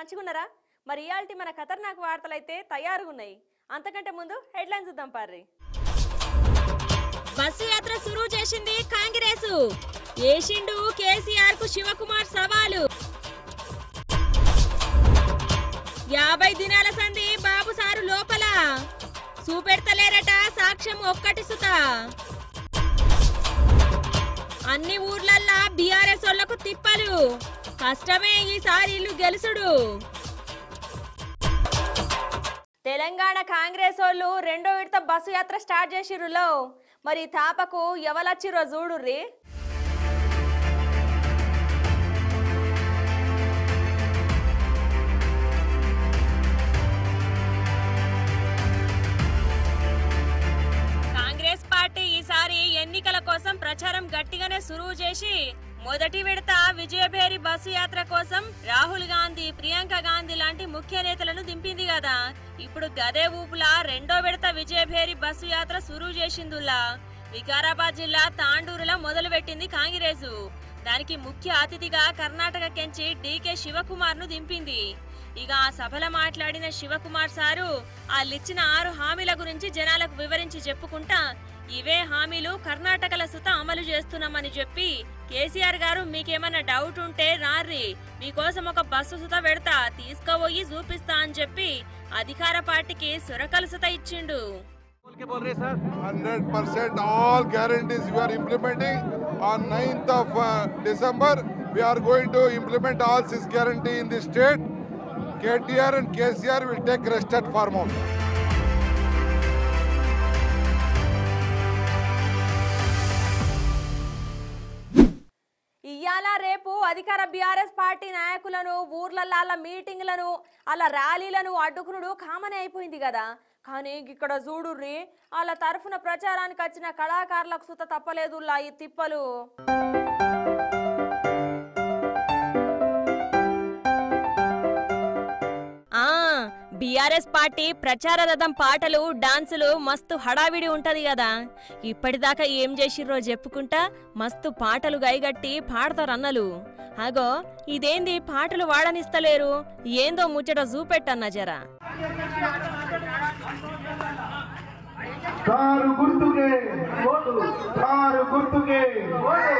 మంచిగున్నారా మరి ఇయాల్టి మన ఖతర్నాక్ వార్తలైతే తయారుగా ఉన్నాయి అంతకంటే ముందు హెడ్లైన్స్ చూద్దాం పార్రి బస్సు యాత్ర సురువు చేసింది కాంగ్రెస్ ఏషిండు కేసీఆర్ కు శివకుమార్ సవాలు యాభై దినాల సంధి బాబు సారు లోపల చూపెడతలేరట సాక్ష్యం ఒక్కటి సుత అన్ని ఊర్లల్లా బీఆర్ఎస్ వాళ్లకు తిప్పలు కష్టమే ఈసారి ఇల్లు గెలుసుడు తెలంగాణ కాంగ్రెస్ వాళ్ళు రెండో విడత బస్సు యాత్ర స్టార్ట్ చేసిర్రులో మరి ఈ తాపకు ఎవలచ్చిర్రో చూడుర్రి కాంగ్రెస్ పార్టీ ఈసారి ఎన్నికల కోసం ప్రచారం గట్టిగానే సురువు చేసి మొదటి విడత విజయభేరి బస్సు యాత్ర కోసం రాహుల్ గాంధీ ప్రియాంక గాంధీ లాంటి ముఖ్య నేతలను దింపింది కదా ఇప్పుడు గదే ఊపులా రెండో విడత విజయభేరి బస్సు యాత్ర సురువు చేసిందుల్లా వికారాబాద్ జిల్లా తాండూరులో మొదలు పెట్టింది కాంగ్రెస్ దానికి ముఖ్య అతిథిగా కర్ణాటక కెంచి డీకే శివకుమార్ ను దింపింది ఇక ఆ సభలో మాట్లాడిన శివకుమార్ సారు వాళ్ళిచ్చిన ఆరు హామీల గురించి జనాలకు వివరించి చెప్పుకుంటా ఇవే హామీలు కర్ణాటకల సుత అమలు చేస్తున్నామని చెప్పి కేసీఆర్ గారు మీకేమన్నా డౌట్ ఉంటే రార్రి మీకోసం ఒక బస్సు సుత పెడతా తీసుకుపోయి చూపిస్తా అని చెప్పి అధికార పార్టీకి సురకల సుత ఇచ్చిండు बोल के बोल रहे sir 100% all guarantees we are implementing on 9th of uh, December. We are going to implement all six guarantee in the state. KTR and KCR will take rest at farm house. ఇయ్యాల రేపు అధికార BRS party నాయకులను ఊర్లల్లో అలా మీటింగ్లను అలా ర్యాలీలను అడ్డుకునుడు common అయిపోయింది కదా కానీ ఇక్కడ చూడుర్రి వాళ్ళ తరఫున ప్రచారానికి వచ్చిన కళాకారులకు సుత తప్పలేదు ఈ తిప్పలు ఆ బీఆర్ఎస్ పార్టీ ప్రచార రథం పాటలు డాన్సులు మస్తు హడావిడి ఉంటది కదా ఇప్పటిదాకా ఏం చేసిర్రో చెప్పుకుంటా మస్తు పాటలు గైగట్టి పాడతారు అన్నలు అగో ఇదేంది పాటలు వాడనిస్తలేరు ఏందో ముచ్చట చూపెట్టన్న జరా కారు గుర్తుకే ఓటు కారు గుర్తుకే ఓటు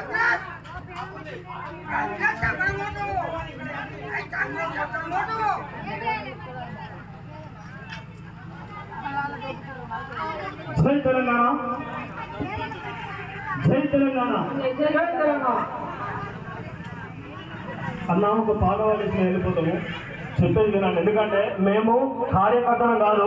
జై తెలంగాణ జై తెలంగాణ జై తెలంగాణ అన్నా ఒక పాట పాడేసి మేము వెళ్ళిపోతాము చెప్పేది వినండి ఎందుకంటే మేము కార్యకర్తలం కాదు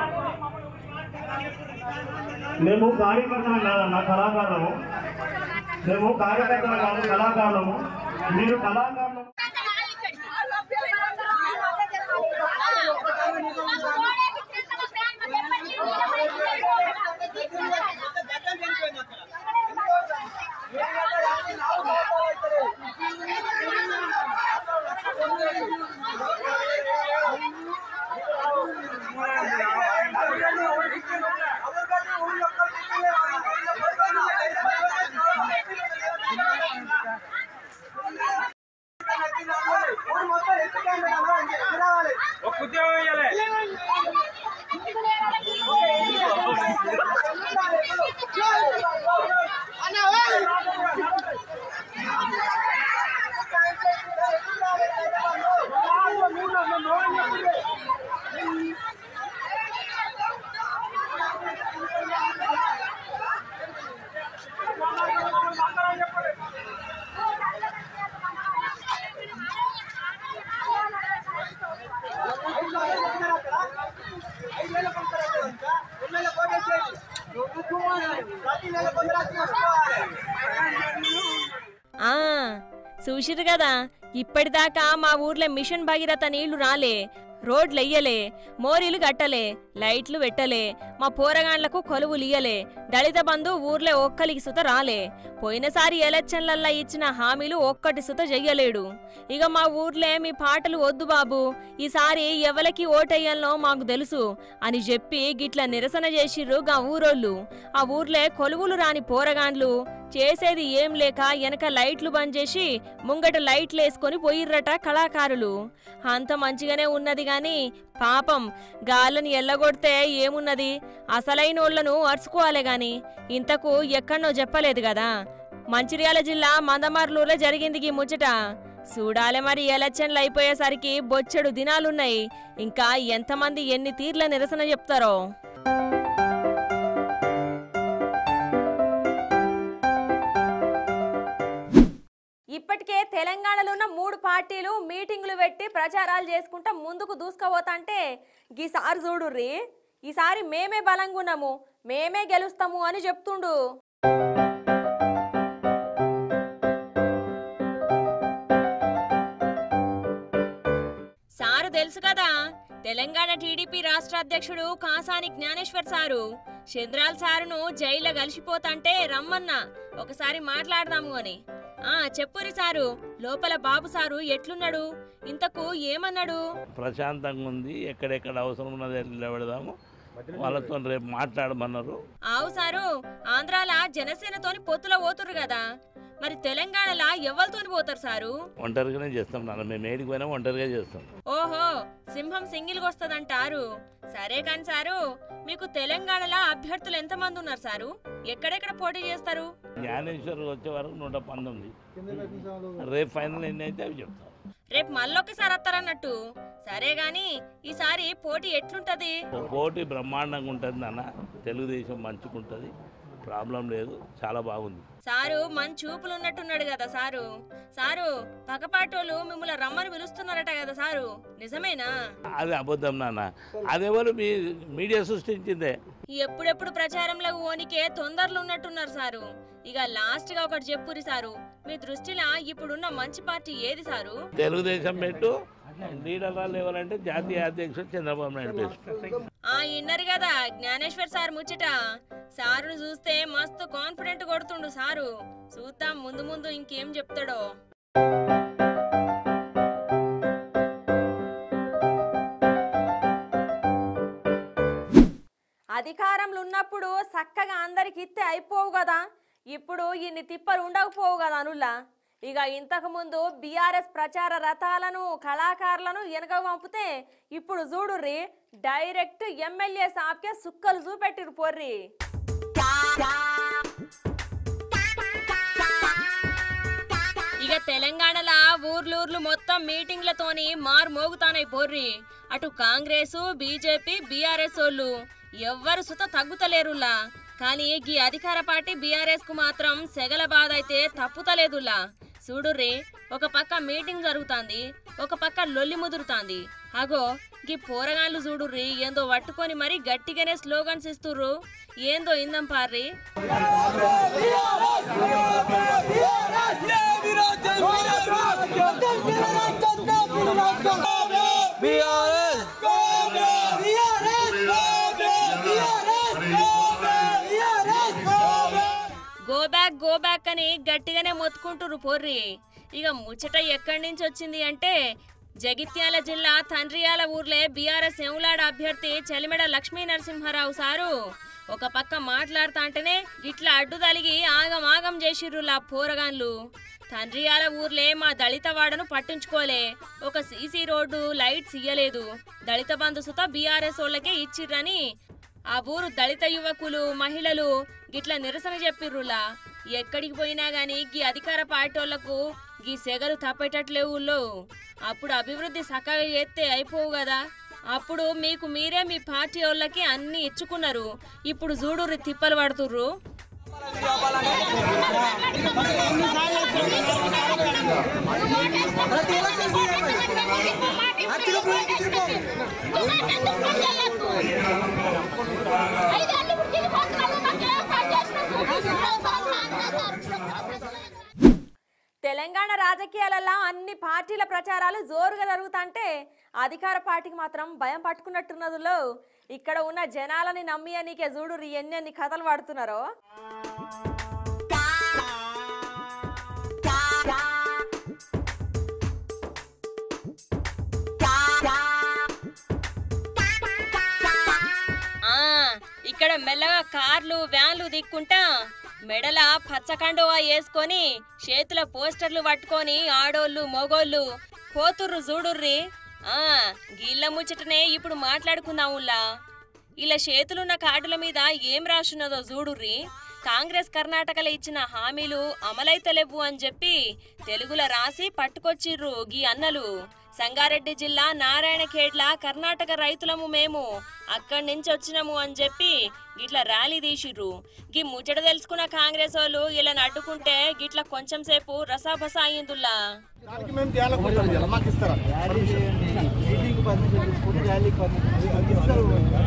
మేము కార్యకర్తలం కాదన్న కళాకారులము మేము కార్యకర్తలం కాదు కళాకారులము మీరు కళాకారులు ఒక ఉద్యోగం ఇవ్వాలి ఆ చూసిరు కదా ఇప్పటిదాకా మా ఊర్లో మిషన్ భగీరథ నీళ్లు రాలే రోడ్లు ఎయ్యలే మోరీలు కట్టలే లైట్లు పెట్టలే మా పోరగాండ్లకు కొలువులు ఇయ్యలే దళిత బంధు ఊర్లో ఒక్కలికి సుత రాలే పోయినసారి ఎలక్షన్లల్లా ఇచ్చిన హామీలు ఒక్కటి సుత చెయ్యలేడు ఇక మా ఊర్లే మీ పాటలు వద్దు బాబు ఈసారి ఎవలకి ఓటెయ్యాలనో మాకు తెలుసు అని చెప్పి గిట్ల నిరసన చేసిర్రు గా ఊరోళ్ళు ఆ ఊర్లే కొలువులు రాని పోరగాండ్లు చేసేది ఏం లేక వెనక లైట్లు బంద్ చేసి ముంగట లైట్లు వేసుకొని పోయిర్రట కళాకారులు అంత మంచిగానే ఉన్నది గాని పాపం గాళ్ళని ఎల్లగొడితే ఏమున్నది అసలైనోళ్లను అరుచుకోవాలి గాని ఇంతకు ఎక్కడనో చెప్పలేదు కదా మంచిర్యాల జిల్లా మందమర్లూరులో జరిగింది ఈ ముచ్చట చూడాలే మరి ఎలక్షన్లు అయిపోయేసరికి బొచ్చెడు దినాలున్నాయి ఇంకా ఎంతమంది ఎన్ని తీర్ల నిరసన చెప్తారో ఇప్పటికే తెలంగాణలో ఉన్న మూడు పార్టీలు మీటింగులు పెట్టి ప్రచారాలు చేసుకుంటా ముందుకు దూసుకుపోతాంటే ఈసారి చూడుర్రి ఈసారి మేమే బలంగా ఉన్నాము మేమే గెలుస్తాము అని చెప్తుండు సారు తెలుసు కదా తెలంగాణ టీడీపీ రాష్ట్ర అధ్యక్షుడు కాసాని జ్ఞానేశ్వర్ సారు చంద్రాల్ సారును జైల్లో కలిసిపోతాంటే రమ్మన్నా ఒకసారి మాట్లాడదాము అని ఆ చెప్పురి సారు లోపల బాబు సారు ఎట్లున్నాడు ఇంతకు ఏమన్నాడు ప్రశాంతంగా ఉంది ఎక్కడెక్కడ అవసరం ఉన్నది నిలబెడదాము వాళ్ళతో రేపు మాట్లాడమన్నారు ఆవు సారు ఆంధ్రాల జనసేనతోని పొత్తులో పోతురు కదా మరి తెలంగాణలా ఎవరితోని పోతారు సారు ఒంటరిగానే చేస్తాం నాన్న మేము ఏడికి పోయినా ఒంటరిగా చేస్తాం ఓహో సింహం సింగిల్గా వస్తుందంటారు సరే కాని సారు మీకు తెలంగాణలో అభ్యర్థులు ఎంతమంది ఉన్నారు సారు ఎక్కడెక్కడ పోటీ చేస్తారు జ్ఞానేశ్వర్ వచ్చే వరకు నూట పంతొమ్మిది రేపు ఫైనల్ ఎన్ని అయితే అవి చెప్తాం రేపు మళ్ళొకసారి వస్తారన్నట్టు సరే గాని ఈసారి పోటీ ఎట్లుంటది పోటీ బ్రహ్మాండంగా ఉంటుంది నాన్న తెలుగుదేశం మంచుకుంటుంది ప్రాబ్లం లేదు చాలా బాగుంది సారు మంచి చూపులు ఉన్నట్టున్నాడు కదా సారు సారు పక్కపాటోళ్ళు మిమ్మల్ని రమ్మని పిలుస్తున్నారట కదా సారు నిజమేనా అది అబద్ధం నాన్న అదెవరు మీ మీడియా సృష్టించిందే ఎప్పుడెప్పుడు ప్రచారంలో ఓనికే తొందరలు ఉన్నట్టున్నారు సారు ఇక లాస్ట్ గా ఒకటి చెప్పురి సారు మీ దృష్టిలో ఇప్పుడున్న మంచి పార్టీ ఏది సారు తెలుగుదేశం పెట్టు లీడర్ ఎవరంటే జాతీయ అధ్యక్షుడు చంద్రబాబు నాయుడు బెస్ట్ ఆ ఇన్నరు కదా జ్ఞానేశ్వర్ సార్ ముచ్చట సారును చూస్తే మస్తు కాన్ఫిడెంట్ కొడుతుండు సారు చూద్దాం ముందు ముందు ఇంకేం చెప్తాడో అధికారంలో ఉన్నప్పుడు చక్కగా అందరికి ఇస్తే అయిపోవు కదా ఇప్పుడు ఇన్ని తిప్పలు ఉండకపోవు కదా అనుల్లా ఇక ఇంతకు ముందు బీఆర్ఎస్ ప్రచార రథాలను కళాకారులను వెనక పంపితే ఇప్పుడు చూడుర్రి డైరెక్ట్ ఎమ్మెల్యే సాబ్కే సుక్కలు చూపెట్టిరు పొర్రి ఇక తెలంగాణలో ఊర్లూర్లు మొత్తం మీటింగ్లతోని మారు మోగుతానై పోర్రి అటు కాంగ్రెస్ బీజేపీ బీఆర్ఎస్ వాళ్ళు ఎవ్వరు సుత తగ్గుతలేరులా కానీ ఈ అధికార పార్టీ బీఆర్ఎస్ కు మాత్రం సెగల బాధ అయితే తప్పుతలేదులా చూడుర్రి ఒక పక్క మీటింగ్ జరుగుతాంది ఒక పక్క లొల్లి ముదురుతాంది అగో గీ పోరగాళ్ళు చూడుర్రి ఏందో పట్టుకొని మరి గట్టిగానే స్లోగన్స్ ఇస్తుర్రు ఏందో ఇందం పార్రి గో బ్యాక్ గో బ్యాక్ అని గట్టిగానే మొత్తుకుంటురు పొర్రి ఇక ముచ్చట ఎక్కడి నుంచి వచ్చింది అంటే జగిత్యాల జిల్లా తండ్రియాల ఊర్లే బీఆర్ఎస్ ఎములాడ అభ్యర్థి చెలిమెడ లక్ష్మీ నరసింహారావు సారు ఒక పక్క మాట్లాడుతాంటేనే ఇట్లా అడ్డు తలిగి ఆగం ఆగం చేసిర్రులా పోరగాన్లు తండ్రియాల ఊర్లే మా దళిత వాడను పట్టించుకోలే ఒక సీసీ రోడ్డు లైట్స్ ఇయ్యలేదు దళిత బంధు సుత బీఆర్ఎస్ వాళ్ళకే ఇచ్చిర్రని ఆ ఊరు దళిత యువకులు మహిళలు గిట్ల నిరసన చెప్పిర్రులా ఎక్కడికి పోయినా గాని గీ అధికార పార్టీలకు గీ సెగలు తప్పేటట్లేవుల్లో అప్పుడు అభివృద్ధి సక్కగా చేస్తే అయిపోవు కదా అప్పుడు మీకు మీరే మీ పార్టీ వాళ్ళకి అన్ని ఇచ్చుకున్నారు ఇప్పుడు చూడుర్రి తిప్పలు పడుతుర్రు తెలంగాణ రాజకీయాలలో అన్ని పార్టీల ప్రచారాలు జోరుగా జరుగుతుంటే అధికార పార్టీకి మాత్రం భయం పట్టుకున్నట్టున్నదిలో ఇక్కడ ఉన్న జనాలని నమ్మి నీకే చూడు ఎన్ని ఎన్ని కథలు పడుతున్నారో ఆ ఇక్కడ మెల్లగా కార్లు వ్యాన్లు దిక్కుంటా మెడల పచ్చకండువా వేసుకొని చేతుల పోస్టర్లు పట్టుకొని ఆడోళ్ళు మొగోళ్ళు పోతుర్రు చూడుర్రి ఆ గీళ్ళ ముచ్చటనే ఇప్పుడు మాట్లాడుకుందాముల్లా ఇలా చేతులున్న కార్డుల మీద ఏం రాసున్నదో చూడుర్రి కాంగ్రెస్ కర్ణాటకలో ఇచ్చిన హామీలు అమలైతలేవు అని చెప్పి తెలుగులో రాసి పట్టుకొచ్చిర్రు గీ అన్నలు సంగారెడ్డి జిల్లా నారాయణఖేడ్ల కర్ణాటక రైతులము మేము అక్కడి నుంచి వచ్చినాము అని చెప్పి గిట్ల ర్యాలీ తీసిర్రు గీ ముచ్చట తెలుసుకున్న కాంగ్రెస్ వాళ్ళు ఇలా అడ్డుకుంటే గిట్ల కొంచెం సేపు రసాబసా అయ్యిందుల్లా దానికి మేము ధ్యానం కొట్టాలి మాకు ఇస్తారా మీటింగ్ పర్మిషన్ తీసుకుని ర్యాలీకి పర్మిషన్ అది ఇస్తారు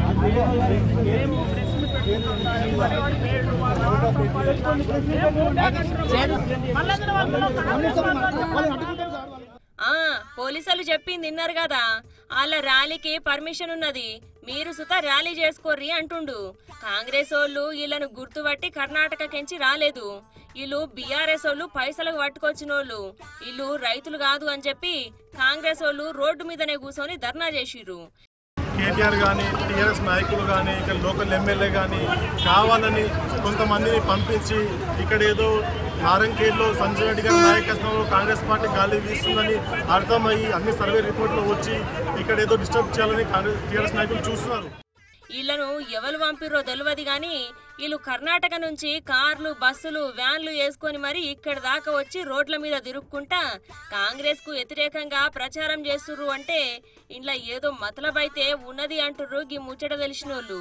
ఆ పోలీసులు చెప్పింది విన్నారు కదా వాళ్ళ ర్యాలీకి పర్మిషన్ ఉన్నది మీరు సుత ర్యాలీ చేసుకోర్రి అంటుండు కాంగ్రెస్ వాళ్ళు వీళ్ళను గుర్తుపట్టి కర్ణాటక కెంచి రాలేదు వీళ్ళు బీఆర్ఎస్ వాళ్ళు పైసలకు పట్టుకొచ్చిన వాళ్ళు వీళ్ళు రైతులు కాదు అని చెప్పి కాంగ్రెస్ వాళ్ళు రోడ్డు మీదనే కూర్చొని ధర్నా చేసిర్రు కేటీఆర్ కానీ టీఆర్ఎస్ నాయకులు కానీ ఇక్కడ లోకల్ ఎమ్మెల్యే కానీ కావాలని కొంతమందిని పంపించి ఇక్కడ ఏదో నారంకేడ్లో సంజయ్ రెడ్డి గారి నాయకత్వంలో కాంగ్రెస్ పార్టీ గాలి వీస్తుందని అర్థమయ్యి అన్ని సర్వే రిపోర్ట్లు వచ్చి ఇక్కడ ఏదో డిస్టర్బ్ చేయాలని కాంగ్రెస్ టీఆర్ఎస్ నాయకులు చూస్తున్నారు వీళ్ళను ఎవరు పంపిర్రో తెలియదు గాని వీళ్ళు కర్ణాటక నుంచి కార్లు బస్సులు వ్యాన్లు వేసుకొని మరి ఇక్కడ దాకా వచ్చి రోడ్ల మీద తిరుక్కుంటా కాంగ్రెస్ కు వ్యతిరేకంగా ప్రచారం చేస్తుర్రు అంటే ఇంట్లో ఏదో మతలబైతే ఉన్నది అంటుర్రు గీ ముచ్చట తెలిసినోళ్ళు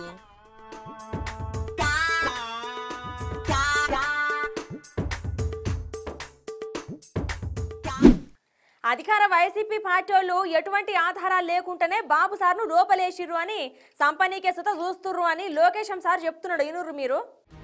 అధికార వైసీపీ పార్టీ వాళ్ళు ఎటువంటి ఆధారాలు లేకుండానే బాబు సార్ను లోపలేసిర్రు అని సంపనీకే సుత చూస్తుర్రు అని లోకేశం సార్ చెప్తున్నాడు ఇనుర్రు మీరు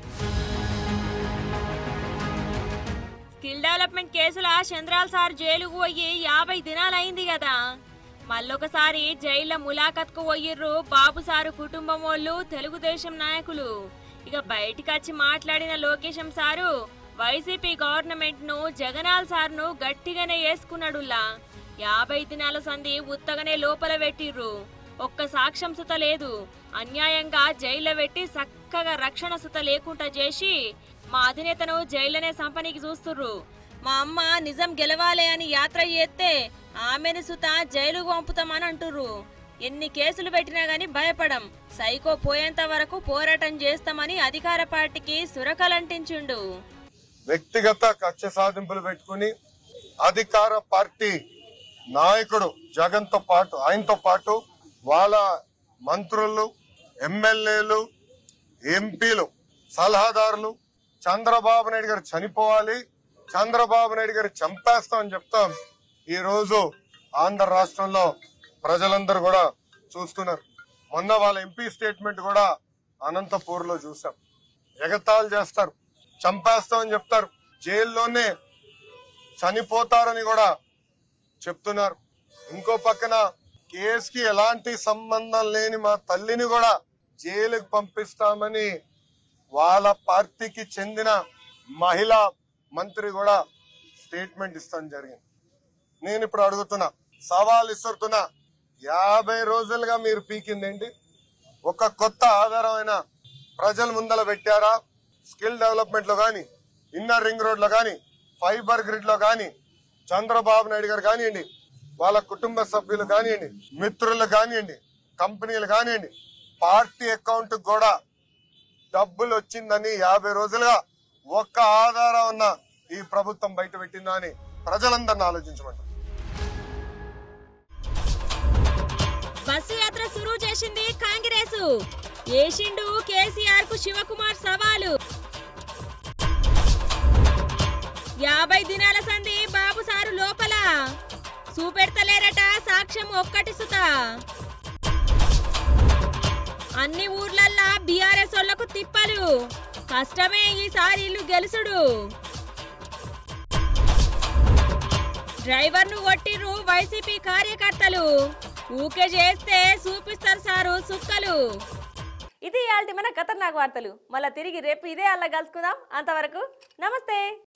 స్కిల్ డెవలప్మెంట్ కేసుల చంద్రాల్ సార్ జైలుకు పోయి యాభై దినాలైంది కదా మళ్ళొకసారి జైల్లో ములాఖత్కు పోయిర్రు బాబు సారు కుటుంబం వాళ్ళు తెలుగుదేశం నాయకులు ఇక బయటికి వచ్చి మాట్లాడిన లోకేశం సారు వైసీపీ గవర్నమెంట్ ను జగనాల్ సార్ను గట్టిగానే వేసుకున్నాడులా యాభై దినాల సంధి ఉత్తగానే లోపల పెట్టిర్రు ఒక్క సాక్ష్యం సుత లేదు అన్యాయంగా జైల్లో పెట్టి చక్కగా రక్షణ సుత లేకుండా చేసి మా అధినేతను జైల్లోనే సంపనీకి చూస్తుర్రు మా అమ్మ నిజం గెలవాలి అని యాత్ర చేస్తే ఆమెను సుత జైలుకు పంపుతామని అంటుర్రు ఎన్ని కేసులు పెట్టినా గాని భయపడం సైకో పోయేంత వరకు పోరాటం చేస్తామని అధికార పార్టీకి సురకలంటించిండు వ్యక్తిగత కక్ష సాధింపులు పెట్టుకుని అధికార పార్టీ నాయకుడు జగన్ తో పాటు ఆయనతో పాటు వాళ్ళ మంత్రులు ఎమ్మెల్యేలు ఎంపీలు సలహాదారులు చంద్రబాబు నాయుడు గారు చనిపోవాలి చంద్రబాబు నాయుడు గారు చంపేస్తామని చెప్తాం ఈ రోజు ఆంధ్ర రాష్ట్రంలో ప్రజలందరూ కూడా చూస్తున్నారు మొన్న వాళ్ళ ఎంపీ స్టేట్మెంట్ కూడా అనంతపూర్ లో చూసాం ఎగతాళి చేస్తారు చంపేస్తామని చెప్తారు జైల్లోనే చనిపోతారని కూడా చెప్తున్నారు ఇంకో పక్కన కేసుకి ఎలాంటి సంబంధం లేని మా తల్లిని కూడా జైలుకు పంపిస్తామని వాళ్ళ పార్టీకి చెందిన మహిళా మంత్రి కూడా స్టేట్మెంట్ ఇస్తాం జరిగింది నేను ఇప్పుడు అడుగుతున్నా సవాల్ ఇస్తున్నా యాభై రోజులుగా మీరు పీకిందేంటి ఒక కొత్త ఆధారమైన ప్రజల ముందల పెట్టారా స్కిల్ డెవలప్మెంట్ లో గాని ఇన్నర్ రింగ్ రోడ్ లో గాని ఫైబర్ గ్రిడ్ లో గాని చంద్రబాబు నాయుడు గారు కానివ్వండి వాళ్ళ కుటుంబ సభ్యులు కానివ్వండి మిత్రులు కానివ్వండి కంపెనీలు కానివ్వండి పార్టీ అకౌంట్ కూడా డబ్బులు వచ్చిందని యాభై రోజులుగా ఒక్క ఆధారం ఉన్న ఈ ప్రభుత్వం బయట పెట్టిందా అని ప్రజలందరిని ఆలోచించమంటారు బస్సు యాత్ర సురువు చేసింది కాంగ్రెస్ ఏషిండు కేసీఆర్ కు శివకుమార్ సవాలు యాభై దినాల సంధి బాబు సారు లోపల చూపెడతలేరట సాక్ష్యం ఒక్కటి సుత అన్ని ఊర్లల్లా బీఆర్ఎస్ వాళ్లకు తిప్పలు కష్టమే ఈసారి ఇల్లు గెలుసుడు డ్రైవర్ ను కొట్టిర్రు వైసీపీ కార్యకర్తలు ఊకే చేస్తే చూపిస్తారు సారు సుక్కలు ఇది ఇవాళ మన ఖతర్నాక్ వార్తలు మళ్ళీ తిరిగి రేపు ఇదే అలా కలుసుకుందాం అంతవరకు నమస్తే